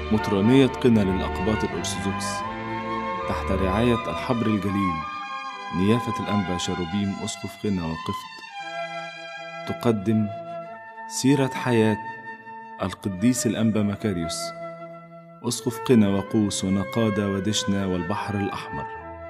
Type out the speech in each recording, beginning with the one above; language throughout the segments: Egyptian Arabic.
مطرانية قنا للأقباط الأرثوذكس تحت رعاية الحبر الجليل نيافة الأنبا شاروبيم أسقف قنا وقفط تقدم سيرة حياة القديس الأنبا مكاريوس أسقف قنا وقوس ونقادة ودشنا والبحر الأحمر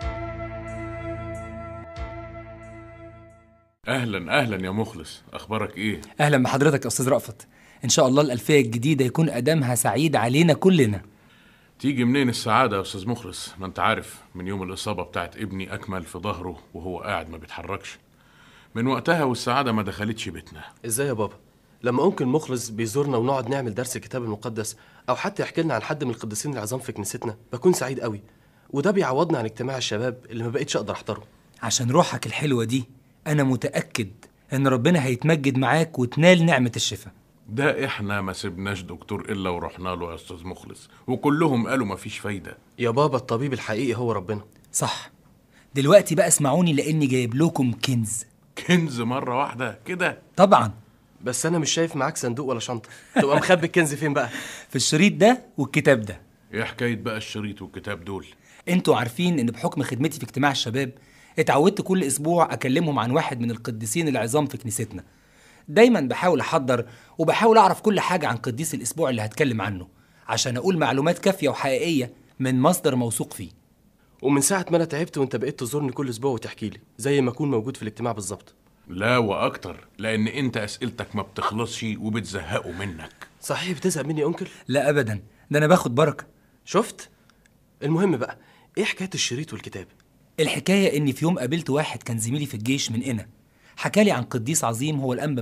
اهلا اهلا يا مخلص اخبارك ايه اهلا بحضرتك يا استاذ رأفت ان شاء الله الالفيه الجديده يكون ادامها سعيد علينا كلنا تيجي منين السعاده يا استاذ مخلص ما انت عارف من يوم الاصابه بتاعت ابني اكمل في ظهره وهو قاعد ما بيتحركش من وقتها والسعاده ما دخلتش بيتنا ازاي يا بابا لما ممكن مخلص بيزورنا ونقعد نعمل درس الكتاب المقدس او حتى يحكي لنا عن حد من القديسين العظام في كنيستنا بكون سعيد قوي وده بيعوضنا عن اجتماع الشباب اللي ما بقتش اقدر احضره عشان روحك الحلوه دي انا متاكد ان ربنا هيتمجد معاك وتنال نعمه الشفاء ده احنا ما سبناش دكتور الا ورحنا له يا استاذ مخلص وكلهم قالوا ما فيش فايده يا بابا الطبيب الحقيقي هو ربنا صح دلوقتي بقى اسمعوني لاني جايب لكم كنز كنز مره واحده كده طبعا بس انا مش شايف معاك صندوق ولا شنطه تبقى مخبي الكنز فين بقى في الشريط ده والكتاب ده ايه حكايه بقى الشريط والكتاب دول انتوا عارفين ان بحكم خدمتي في اجتماع الشباب اتعودت كل اسبوع اكلمهم عن واحد من القديسين العظام في كنيستنا دايما بحاول احضر وبحاول اعرف كل حاجه عن قديس الاسبوع اللي هتكلم عنه عشان اقول معلومات كافيه وحقيقيه من مصدر موثوق فيه ومن ساعه ما انا تعبت وانت بقيت تزورني كل اسبوع وتحكي لي زي ما اكون موجود في الاجتماع بالظبط لا واكتر لان انت اسئلتك ما بتخلصش وبتزهقوا منك صحيح بتزهق مني يا انكل لا ابدا ده انا باخد بركه شفت المهم بقى ايه حكايه الشريط والكتاب الحكايه اني في يوم قابلت واحد كان زميلي في الجيش من قنا حكالي عن قديس عظيم هو الانبا